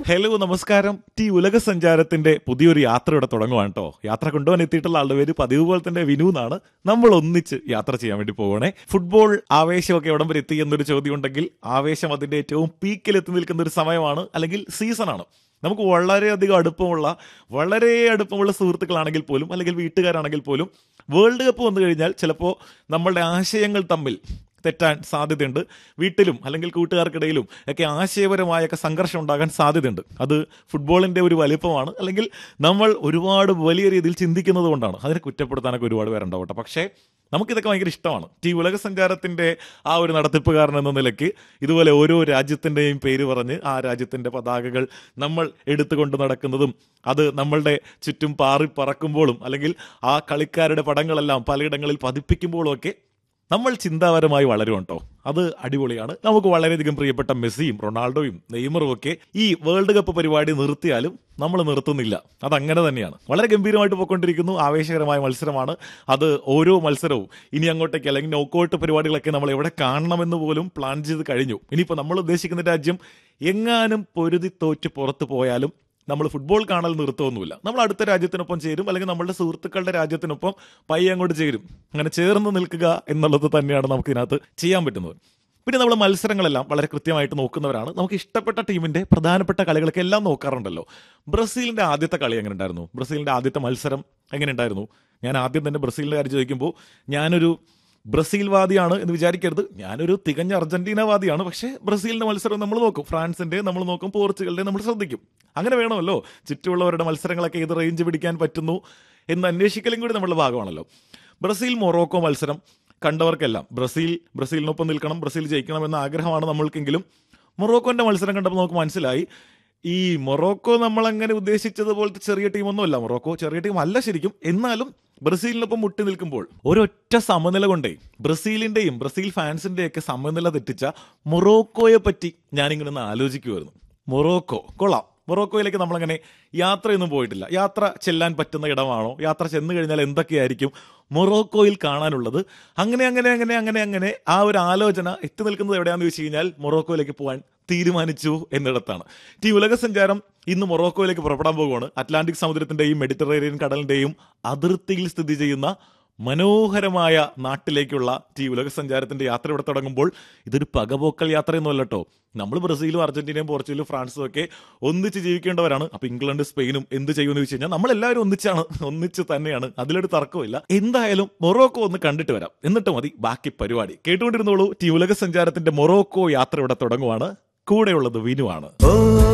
hello നമസ്കാരം T ഉലക സഞ്ചാരത്തിന്റെ പുതിയൊരു യാത്ര ഇവിടെ തുടങ്ങുവാണ് കേട്ടോ യാത്ര കൊണ്ടുപോകാൻ എത്തിയിട്ടുള്ള ആളുടെ പേര് പതിവ് പോലെ തന്നെ വിനു എന്നാണ് നമ്മൾ ഒന്നിച്ച് യാത്ര ചെയ്യാൻ വേണ്ടി പോകണേ ഫുട്ബോൾ ആവേശമൊക്കെ എവിടം വരെ എത്തി എന്നൊരു ചോദ്യം ഉണ്ടെങ്കിൽ ആവേശം അതിന്റെ ഏറ്റവും പീക്കിൽ എത്തി നിൽക്കുന്ന ഒരു സമയമാണ് അല്ലെങ്കിൽ സീസണാണ് നമുക്ക് വളരെയധികം അടുപ്പമുള്ള വളരെ അടുപ്പമുള്ള സുഹൃത്തുക്കളാണെങ്കിൽ പോലും അല്ലെങ്കിൽ വീട്ടുകാരാണെങ്കിൽ പോലും വേൾഡ് കപ്പ് വന്നു കഴിഞ്ഞാൽ ചിലപ്പോൾ നമ്മളുടെ ആശയങ്ങൾ തമ്മിൽ തെറ്റാൻ സാധ്യതയുണ്ട് വീട്ടിലും അല്ലെങ്കിൽ കൂട്ടുകാർക്കിടയിലും ഒക്കെ ആശയപരമായൊക്കെ സംഘർഷം ഉണ്ടാകാൻ സാധ്യതയുണ്ട് അത് ഫുട്ബോളിന്റെ ഒരു വലിപ്പമാണ് അല്ലെങ്കിൽ നമ്മൾ ഒരുപാട് വലിയ രീതിയിൽ ചിന്തിക്കുന്നത് കൊണ്ടാണ് അതിനെ കുറ്റപ്പെടുത്താനൊക്കെ ഒരുപാട് പേരുണ്ടാവും കേട്ടോ പക്ഷേ നമുക്കിതൊക്കെ ഭയങ്കര ഇഷ്ടമാണ് ഈ ഉലക സഞ്ചാരത്തിന്റെ ആ ഒരു നടത്തിപ്പുകാരൻ എന്ന നിലയ്ക്ക് ഇതുപോലെ ഓരോ രാജ്യത്തിന്റെയും പേര് പറഞ്ഞ് ആ രാജ്യത്തിന്റെ പതാകകൾ നമ്മൾ എടുത്തുകൊണ്ട് നടക്കുന്നതും അത് നമ്മളുടെ ചുറ്റും പാറി പറക്കുമ്പോഴും അല്ലെങ്കിൽ ആ കളിക്കാരുടെ പടങ്ങളെല്ലാം പലയിടങ്ങളിൽ പതിപ്പിക്കുമ്പോഴും ഒക്കെ നമ്മൾ ചിന്താപരമായി വളരും കേട്ടോ അത് അടിപൊളിയാണ് നമുക്ക് വളരെയധികം പ്രിയപ്പെട്ട മെസ്സിയും റൊണാൾഡോയും നെയ്മറും ഒക്കെ ഈ വേൾഡ് കപ്പ് പരിപാടി നിർത്തിയാലും നമ്മൾ നിർത്തുന്നില്ല അതങ്ങനെ തന്നെയാണ് വളരെ ഗംഭീരമായിട്ട് പോയിക്കൊണ്ടിരിക്കുന്നു ആവേശകരമായ മത്സരമാണ് അത് ഓരോ മത്സരവും ഇനി അങ്ങോട്ടേക്ക് അല്ലെങ്കിൽ നോക്കൌട്ട് പരിപാടികളൊക്കെ നമ്മൾ എവിടെ കാണണമെന്ന് പോലും പ്ലാൻ ചെയ്ത് കഴിഞ്ഞു ഇനിയിപ്പോൾ നമ്മൾ ഉദ്ദേശിക്കുന്ന രാജ്യം എങ്ങാനും പൊരുതി തോറ്റ് പുറത്തു പോയാലും നമ്മൾ ഫുട്ബോൾ കാണൽ നിർത്തുമൊന്നുമില്ല നമ്മൾ അടുത്ത രാജ്യത്തിനൊപ്പം ചേരും അല്ലെങ്കിൽ നമ്മളുടെ സുഹൃത്തുക്കളുടെ രാജ്യത്തിനൊപ്പം പയ്യെ അങ്ങോട്ട് ചേരും അങ്ങനെ ചേർന്ന് നിൽക്കുക എന്നുള്ളത് തന്നെയാണ് നമുക്ക് ഇതിനകത്ത് ചെയ്യാൻ പറ്റുന്നത് പിന്നെ നമ്മൾ മത്സരങ്ങളെല്ലാം വളരെ കൃത്യമായിട്ട് നോക്കുന്നവരാണ് നമുക്ക് ഇഷ്ടപ്പെട്ട ടീമിന്റെ പ്രധാനപ്പെട്ട കളികളൊക്കെ എല്ലാം നോക്കാറുണ്ടല്ലോ ബ്രസീലിന്റെ ആദ്യത്തെ കളി എങ്ങനെ ഉണ്ടായിരുന്നു ബ്രസീലിന്റെ ആദ്യത്തെ മത്സരം എങ്ങനെ ഉണ്ടായിരുന്നു ഞാൻ ആദ്യം തന്നെ ബ്രസീലിന്റെ കാര്യം ചോദിക്കുമ്പോൾ ഞാനൊരു ബ്രസീൽ വാദിയാണ് എന്ന് വിചാരിക്കരുത് ഞാനൊരു തികഞ്ഞ അർജന്റീന വാദിയാണ് പക്ഷേ ബ്രസീലിന്റെ മത്സരം നമ്മൾ നോക്കും ഫ്രാൻസിന്റെ നമ്മൾ നോക്കും പോർച്ചുഗലിന്റെ നമ്മൾ ശ്രദ്ധിക്കും അങ്ങനെ വേണമല്ലോ ചുറ്റുമുള്ളവരുടെ മത്സരങ്ങളൊക്കെ ഏത് റേഞ്ച് പിടിക്കാൻ പറ്റുന്നു എന്ന് അന്വേഷിക്കലും കൂടി നമ്മുടെ ഭാഗമാണല്ലോ ബ്രസീൽ മൊറോക്കോ മത്സരം കണ്ടവർക്കെല്ലാം ബ്രസീൽ ബ്രസീലിനൊപ്പം നിൽക്കണം ബ്രസീൽ ജയിക്കണം എന്ന ആഗ്രഹമാണ് നമ്മൾക്കെങ്കിലും മൊറോക്കോന്റെ മത്സരം കണ്ടപ്പോൾ നമുക്ക് മനസ്സിലായി ഈ മൊറോക്കോ നമ്മളങ്ങനെ ഉദ്ദേശിച്ചതുപോലത്തെ ചെറിയ ടീമൊന്നുമല്ല മൊറോക്കോ ചെറിയ ടീം അല്ല ശരിക്കും എന്നാലും ബ്രസീലിനൊപ്പം മുട്ടി നിൽക്കുമ്പോൾ ഒരൊറ്റ സമനില കൊണ്ടേ ബ്രസീലിന്റെയും ബ്രസീൽ ഫാൻസിന്റെയൊക്കെ സമനില തെറ്റിച്ച മൊറോക്കോയെ പറ്റി ഞാനിങ്ങനെ ഒന്ന് ആലോചിക്കുമായിരുന്നു മൊറോക്കോ കൊള്ളാം മൊറോക്കോയിലേക്ക് നമ്മളങ്ങനെ യാത്രയൊന്നും പോയിട്ടില്ല യാത്ര ചെല്ലാൻ പറ്റുന്ന ഇടമാണോ യാത്ര ചെന്ന് കഴിഞ്ഞാൽ എന്തൊക്കെയായിരിക്കും മൊറോക്കോയിൽ കാണാനുള്ളത് അങ്ങനെ അങ്ങനെ അങ്ങനെ അങ്ങനെ അങ്ങനെ ആ ഒരു ആലോചന എത്തി നിൽക്കുന്നത് എവിടെയാണെന്ന് വെച്ച് കഴിഞ്ഞാൽ മൊറോക്കോയിലേക്ക് പോകാൻ തീരുമാനിച്ചു എന്നിടത്താണ് ഈ ഉലക സഞ്ചാരം ഇന്ന് മൊറോക്കോയിലേക്ക് പുറപ്പെടാൻ പോകുകയാണ് അറ്റ്ലാന്റിക് സമുദ്രത്തിന്റെയും മെഡിറ്ററേനിയൻ കടലിന്റെയും അതിർത്തിയിൽ സ്ഥിതി ചെയ്യുന്ന മനോഹരമായ നാട്ടിലേക്കുള്ള ഈ ഉലക സഞ്ചാരത്തിന്റെ യാത്ര ഇവിടെ തുടങ്ങുമ്പോൾ ഇതൊരു പകപോക്കൽ യാത്രയൊന്നുമല്ല കേട്ടോ നമ്മൾ ബ്രസീലും അർജന്റീനയും പോർച്ചുഗലും ഫ്രാൻസും ഒക്കെ ഒന്നിച്ച് ജീവിക്കേണ്ടവരാണ് അപ്പൊ ഇംഗ്ലണ്ട് സ്പെയിനും എന്ത് ചെയ്യുമെന്ന് വെച്ച് കഴിഞ്ഞാൽ നമ്മളെല്ലാവരും ഒന്നിച്ചാണ് ഒന്നിച്ച് തന്നെയാണ് അതിലൊരു തർക്കമില്ല എന്തായാലും മൊറോക്കോ ഒന്ന് കണ്ടിട്ട് വരാം എന്നിട്ട് മതി ബാക്കി പരിപാടി കേട്ടുകൊണ്ടിരുന്നോളൂ ഈ ഉലക സഞ്ചാരത്തിന്റെ മൊറോക്കോ യാത്ര ഇവിടെ തുടങ്ങുവാണ് കൂടെയുള്ളത് വിനുവാണ്